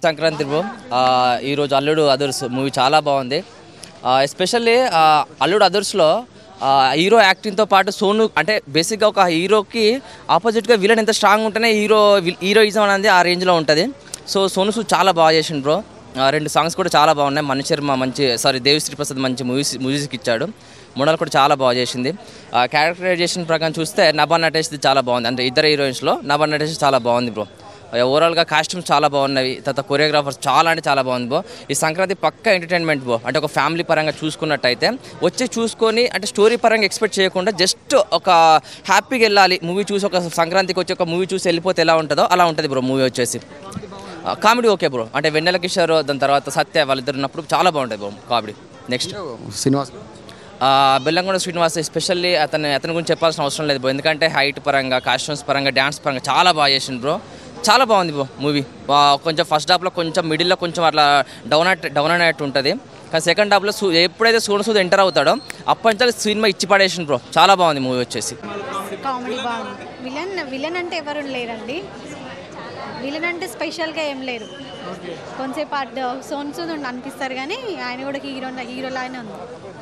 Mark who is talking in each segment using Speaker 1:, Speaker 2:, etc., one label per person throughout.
Speaker 1: Sankranti bro ఆ, ఈరోజు అల్లుడు అదర్స్ మూవీ చాలా బాగుంది ఎస్పెషల్లీ అల్లుడు అదర్స్లో హీరో యాక్టింగ్తో పాటు సోను అంటే బేసిక్గా ఒక హీరోకి ఆపోజిట్గా విలన్ ఎంత స్ట్రాంగ్ ఉంటేనే హీరో హీరోయిజం అనేది ఆ రేంజ్లో ఉంటుంది సో సోను సూద్ చాలా బాగా చేసిండు బ్రో ఆ, రెండు సాంగ్స్ కూడా చాలా బాగున్నాయి మణి శర్మ మంచి సారీ దేవి శ్రీప్రసాద్ మంచి మూవీస్ మ్యూజిక్ ఇచ్చాడు మోడల్ కూడా చాలా బాగా చేసింది ఆ క్యారెక్టరైజేషన్ ప్రకారం చూస్తే నభా నటేష్ది చాలా బాగుంది అంటే ఇద్దరు హీరోయిన్స్లో నభా నటేష్ చాలా బాగుంది బ్రో ఓవరాల్గా కాస్ట్యూమ్స్ చాలా బాగున్నవి తర్వాత కొరియోగ్రాఫర్స్ చాలా అంటే చాలా బాగుంది బ్రో ఈ సంక్రాంతి పక్క ఎంటర్టైన్మెంట్ బ్రో అంటే ఒక ఫ్యామిలీ పరంగా చూసుకున్నట్టయితే వచ్చి చూసుకొని అంటే స్టోరీ పరంగా ఎక్స్పెక్ట్ చేయకుండా జస్ట్ ఒక హ్యాపీగా వెళ్ళాలి మూవీ చూసి ఒక సంక్రాంతికి వచ్చి ఒక మూవీ చూసి వెళ్ళిపోతే ఎలా ఉంటుందో అలా ఉంటుంది బ్రో మూవీ వచ్చేసి కామెడీ ఓకే బ్రో అంటే వెన్నెల కిషోర్ దాని తర్వాత సత్య వాళ్ళిద్దరు ఉన్నప్పుడు చాలా బాగుంటుంది bro comedy next
Speaker 2: Srinivas
Speaker 1: Bellamkonda Srinivas especially అతను అతని గురించి చెప్పాల్సిన అవసరం లేదు బ్రో ఎందుకంటే హైట్ పరంగా కాస్ట్యూమ్స్ పరంగా డ్యాన్స్ పరంగా చాలా బాగా చేసిండు బ్రో చాలా బాగుంది బ్రో మూవీ కొంచెం ఫస్ట్ హాఫ్లో కొంచెం మిడిల్లో కొంచెం అట్లా డౌన్ అట్ డౌన్ అనేట్టు ఉంటుంది కానీ సెకండ్ హాఫ్లో సూ ఎప్పుడైతే సూర్య సూద్ ఎంటర్ అవుతాడో అప్పటి నుంచి సినిమా ఇచ్చి పడేసిండు బ్రో చాలా బాగుంది మూవీ వచ్చేసి
Speaker 3: కామెడీ బాగుంది విలన్ విలన్ అంటే ఎవరు లేరండి విలన్ అంటే స్పెషల్గా ఏం లేరు కొంతసేపు అడ్ సోన్ సూద్ ఉండి అనిపిస్తారు కానీ ఆయన కూడా హీరో హీరోలానే ఉంది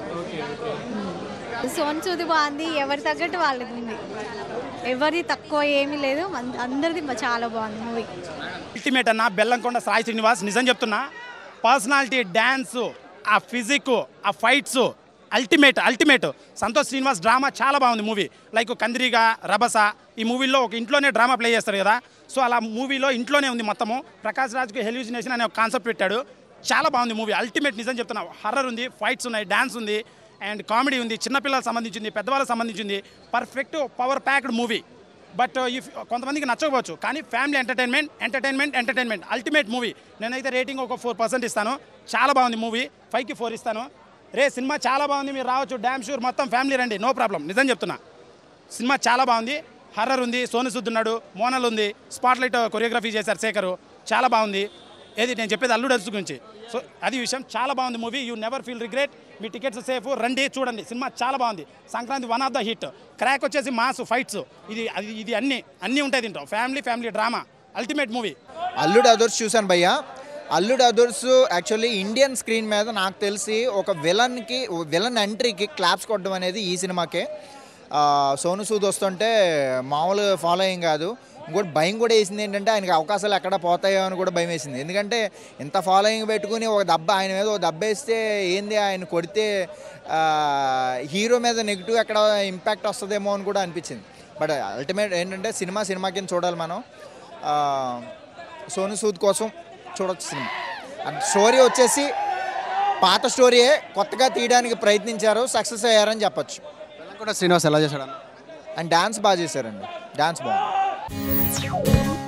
Speaker 3: సోన్ సూద్ బాగుంది ఎవరి తగ్గట్టు వాళ్ళది ఉంది ఎవరిది తక్కువ ఏమీ లేదు అంద- అందరిది చాలా బాగుంది మూవీ
Speaker 4: అల్టిమేట్ అన్న బెల్లంకొండ సాయి శ్రీనివాస్ నిజం చెప్తున్నా పర్సనాలిటీ డ్యాన్స్ ఆ ఫిజిక్ ఆ fights ultimate ultimate Santosh Srinivas drama చాలా బాగుంది మూవీ లైక్ కందిరిగా రభస ఈ మూవీలో ఒక ఇంట్లోనే డ్రామా ప్లే చేస్తారు కదా సో అలా మూవీలో ఇంట్లోనే ఉంది మొత్తము ప్రకాష్ రాజ్కి హెల్యూజినేషన్ అనే ఒక కాన్సెప్ట్ పెట్టాడు చాలా బాగుంది మూవీ అల్టిమేట్ నిజం చెప్తున్నా హర్రర్ ఉంది ఫైట్స్ ఉన్నాయి డ్యాన్స్ ఉంది అండ్ కామెడీ ఉంది చిన్నపిల్లలకు సంబంధించింది పెద్దవాళ్ళకి సంబంధించింది perfect power packed movie but if కొంతమందికి నచ్చకపోవచ్చు కానీ family entertainment entertainment entertainment ultimate movie నేనైతే రేటింగ్ ఒక ఫోర్ పర్సెంట్ ఇస్తాను చాలా బాగుంది మూవీ ఫైవ్కి ఫోర్ ఇస్తాను రే సినిమా చాలా బాగుంది మీరు రావచ్చు డ్యామ్ షూర్ మొత్తం ఫ్యామిలీ రండి నో ప్రాబ్లం నిజం చెప్తున్నా సినిమా చాలా బాగుంది హర్రర్ ఉంది సోను సుద్ ఉన్నాడు మోనల్ ఉంది స్పాట్ లైట్ కొరియోగ్రఫీ చేశారు శేఖరు చాలా బాగుంది ఏది నేను చెప్పేది అల్లుడు అరుసు గురించి సో అది విషయం చాలా బాగుంది movie you never feel regret మీ టికెట్స్ సేఫ్ రండి చూడండి సినిమా చాలా బాగుంది Sankranti one of the hit Krack వచ్చేసి మాస్ ఫైట్స్ ఇది అది ఇది అన్ని అన్నీ ఉంటాయి దీంట్లో family family drama ultimate movie
Speaker 2: Alludu Adhurs చూశాను భయ్య అల్లుడు అదర్స్ యాక్చువల్లీ ఇండియన్ స్క్రీన్ మీద నాకు తెలిసి ఒక విలన్కి విలన్ ఎంట్రీకి క్లాప్స్ కొట్టడం అనేది ఈ సినిమాకే ఆ, సోను సూద్ వస్తుంటే మామూలు ఫాలోయింగ్ కాదు ఇంకోటి భయం కూడా వేసింది ఏంటంటే ఆయనకి అవకాశాలు ఎక్కడ పోతాయో అని కూడా భయం వేసింది ఎందుకంటే ఇంత ఫాలోయింగ్ పెట్టుకుని ఒక దెబ్బ ఆయన మీద ఒక దెబ్బ వేస్తే ఏంది ఆయన కొడితే ఆ, హీరో మీద నెగిటివ్ ఎక్కడ ఇంపాక్ట్ వస్తుందేమో అని కూడా అనిపించింది బట్ అల్టిమేట్ ఏంటంటే సినిమా సినిమా కింద చూడాలి మనం ఆ, సోను సూద్ కోసం చూడొచ్చు సినిమా అండ్ స్టోరీ వచ్చేసి పాత స్టోరీయే కొత్తగా తీయడానికి ప్రయత్నించారు సక్సెస్ అయ్యారని చెప్పొచ్చు
Speaker 5: కూడా శ్రీనివాస్ ఎలా చేశాడు అన్న
Speaker 2: అండ్ డాన్స్ బాగా చేశారండి డాన్స్ బాగుంది